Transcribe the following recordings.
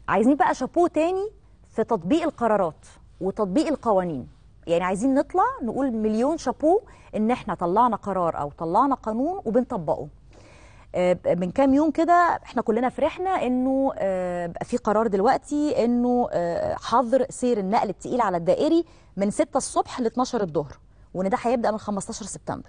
عايزين بقى شابوه تاني في تطبيق القرارات وتطبيق القوانين يعني عايزين نطلع نقول مليون شابوه ان احنا طلعنا قرار او طلعنا قانون وبنطبقه آه، من كام يوم كده احنا كلنا فرحنا انه آه، بقى في قرار دلوقتي انه آه، حظر سير النقل التقيل على الدائري من 6 الصبح ل 12 الظهر وان ده هيبدا من 15 سبتمبر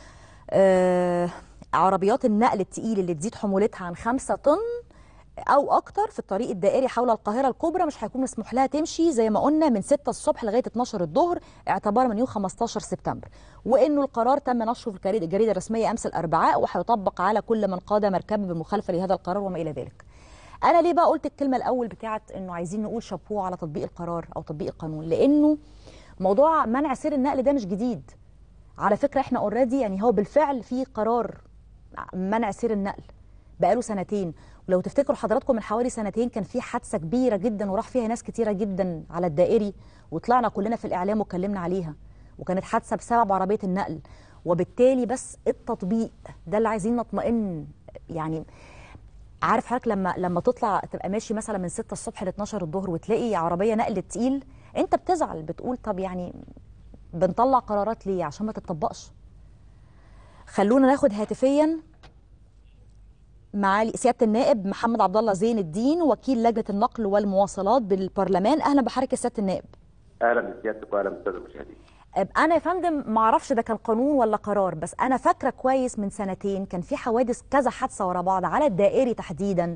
آه، عربيات النقل التقيل اللي تزيد حمولتها عن 5 طن او اكتر في الطريق الدائري حول القاهره الكبرى مش هيكون مسموح لها تمشي زي ما قلنا من 6 الصبح لغايه 12 الظهر اعتبارا من يوم 15 سبتمبر وانه القرار تم نشره في الجريده الجريدة الرسميه امس الاربعاء وهيطبق على كل من قاد مركبه بالمخالفه لهذا القرار وما الى ذلك انا ليه بقى قلت الكلمه الاول بتاعت انه عايزين نقول شابوه على تطبيق القرار او تطبيق القانون لانه موضوع منع سير النقل ده مش جديد على فكره احنا اوريدي يعني هو بالفعل في قرار منع سير النقل بقاله سنتين ولو تفتكروا حضراتكم من حوالي سنتين كان في حادثه كبيره جدا وراح فيها ناس كتيره جدا على الدائري وطلعنا كلنا في الاعلام واتكلمنا عليها وكانت حادثه بسبب عربيه النقل وبالتالي بس التطبيق ده اللي عايزين نطمئن يعني عارف حضرتك لما لما تطلع تبقى ماشي مثلا من 6 الصبح ل 12 الظهر وتلاقي عربيه نقل تقيل انت بتزعل بتقول طب يعني بنطلع قرارات ليه عشان ما تتطبقش خلونا ناخد هاتفيا معالي سياده النائب محمد عبد الله زين الدين وكيل لجنه النقل والمواصلات بالبرلمان اهلا بحضرتك يا سياده النائب اهلا بسيادتك واهلا بالساده المشاهدين انا يا فندم ما اعرفش ده كان قانون ولا قرار بس انا فاكره كويس من سنتين كان في حوادث كذا حادثه ورا بعض على الدائري تحديدا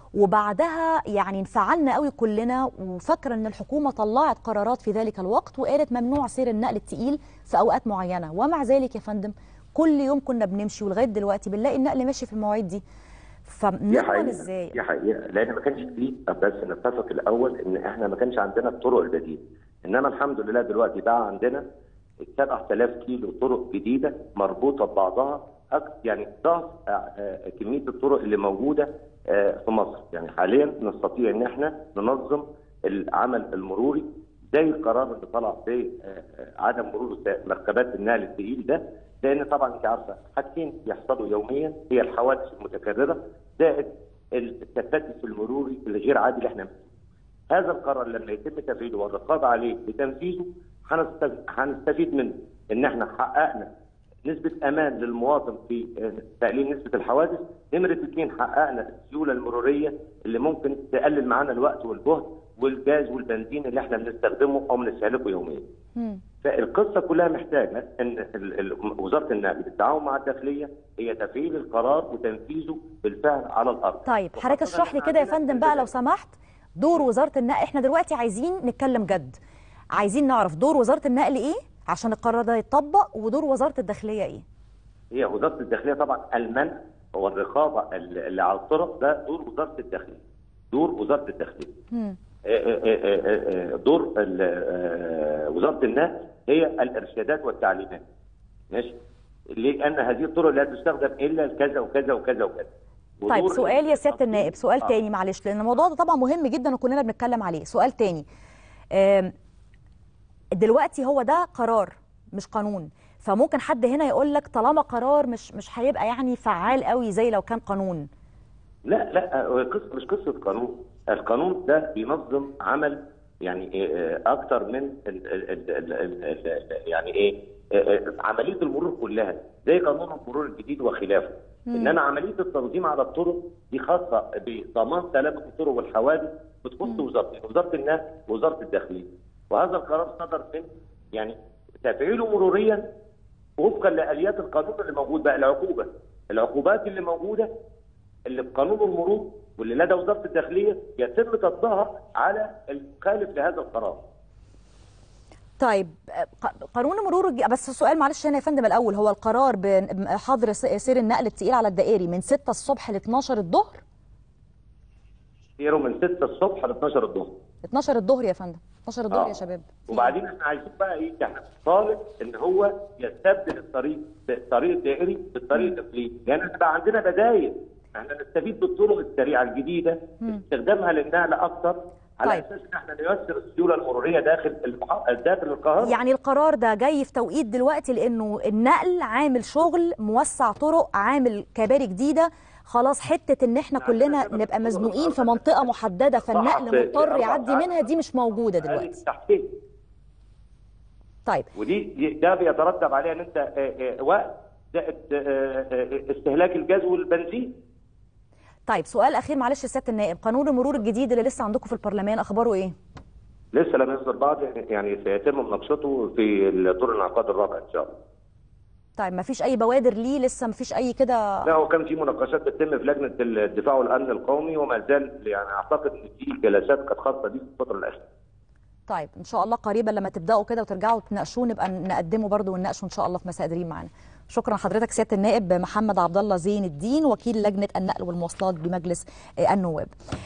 وبعدها يعني انفعلنا قوي كلنا وفاكره ان الحكومه طلعت قرارات في ذلك الوقت وقالت ممنوع سير النقل التقيل في اوقات معينه ومع ذلك يا فندم كل يوم كنا بنمشي ولغايه دلوقتي بنلاقي النقل ماشي في المواعيد دي دي فنضمن حقيقة ازاي دي حقيقة لأن ما كانش فيه بس نتفق الأول إن إحنا ما كانش عندنا الطرق البديلة إنما الحمد لله دلوقتي بقى عندنا 7000 كيلو طرق جديدة مربوطة ببعضها أك- يعني ضعف آه، آه، كمية الطرق اللي موجودة آه، في مصر يعني حاليا نستطيع إن إحنا ننظم العمل المروري زي القرار اللي طلع في آه، آه، عدم مرور مركبات النقل الثقيل ده لان طبعا انت عارفه حاجتين بيحصلوا يوميا هي الحوادث المتكرره زائد التكدس المروري الغير عادي اللي احنا بنشوفه. هذا القرار لما يتم تفعيله والرقابه عليه بتنفيذه هنستفيد هنستفيد منه ان احنا حققنا نسبة أمان للمواطن في آه، تقليل نسبة الحوادث، نمرة اثنين حققنا السيولة المرورية اللي ممكن تقلل معانا الوقت والجهد والجاز والبنزين اللي احنا بنستخدمه أو بنستهلكه يوميا. مم. فالقصه كلها محتاجه ان ال- ال- وزاره النقل بالتعاون مع الداخليه هي تفعيل القرار وتنفيذه بالفعل على الارض. طيب حضرتك وخاصة اشرح لي إن كده يا عندنا فندم بقى لو التزامات. سمحت دور وزاره النقل احنا دلوقتي عايزين نتكلم جد عايزين نعرف دور وزاره النقل ايه عشان القرار ده يتطبق ودور وزاره الداخليه ايه هي وزاره الداخليه طبعا المنع والرقابه ال- اللي على الطرق ده دور وزاره الداخليه. دور وزاره الداخليه. مم. آه، آه، آه، آه، دور ال- آه، وزاره النقل هي الارشادات والتعليمات. ماشي؟ لان هذه الطرق لا تستخدم الا لكذا وكذا وكذا وكذا. طيب ودور سؤال يا سياده النائب سؤال آه. تاني معلش لان الموضوع ده طبعا مهم جدا وكلنا بنتكلم عليه سؤال تاني آم، دلوقتي هو ده قرار مش قانون فممكن حد هنا يقول لك طالما قرار مش مش هيبقى يعني فعال قوي زي لو كان قانون لا لا هو قصة مش قصة قانون القانون ده بينظم عمل يعني إيه، آه، اكتر من ال ال ال ال ال ال يعني ايه آه، آه، عمليه المرور كلها زي قانون المرور الجديد وخلافه انما عمليه التنظيم على الطرق دي خاصه بضمان سلامه الطرق والحوادث بتخص وزارتين وزاره النقل ووزاره الداخليه وهذا القرار صدر من يعني تفعيله مروريا وفقا لاليات القانون اللي موجود بقى العقوبه العقوبات اللي موجوده اللي في قانون المرور واللي لدى وزاره الداخليه يتم تطبيقها على المخالف لهذا القرار. طيب ق- قانون مرور الج- بس السؤال معلش هنا يا فندم الاول هو القرار بحظر س- سير النقل التقيل على الدائري من 6 الصبح ل 12 الظهر سيروا من 6 الصبح ل 12 الظهر. 12 الظهر يا فندم 12 الظهر آه. يا شباب وبعدين احنا عايزين بقى ايه احنا طالب ان هو يستبدل الطريق الطريق الدائري بالطريق الاقليمي لان احنا بقى عندنا بدايل احنا نستفيد بالطرق السريعه الجديده استخدامها للنقل اكثر على طيب. اساس ان احنا نيسر السيوله المروريه داخل المح... داخل القاهره يعني القرار ده جاي في توقيت دلوقتي لانه النقل عامل شغل موسع طرق عامل كباري جديده خلاص حته ان احنا كلنا نبقى مزنوقين في منطقه محدده فالنقل مضطر يعدي منها دي مش موجوده دلوقتي تحتيه طيب ودي ده بيترتب عليها ان انت آه، آه، وقت زائد آه، آه، استهلاك الجاز والبنزين طيب سؤال اخير معلش يا سياده النائب قانون المرور الجديد اللي لسه عندكم في البرلمان اخباره ايه لسه لم يصدر بعض يعني سيتم مناقشته في دور الانعقاد الرابع ان شاء الله طيب ما فيش اي بوادر ليه لسه ما فيش اي كده لا هو كان في مناقشات بتتم في لجنه الدفاع والامن القومي وما زال يعني اعتقد ان في جلسات كانت خاصه بيه في الفتره الاخيره طيب ان شاء الله قريبا لما تبداوا كده وترجعوا تناقشوه نبقى نقدمه برضه ونناقشه ان شاء الله في مساء معانا شكرا حضرتك سياده النائب محمد عبد الله زين الدين وكيل لجنه النقل والمواصلات بمجلس النواب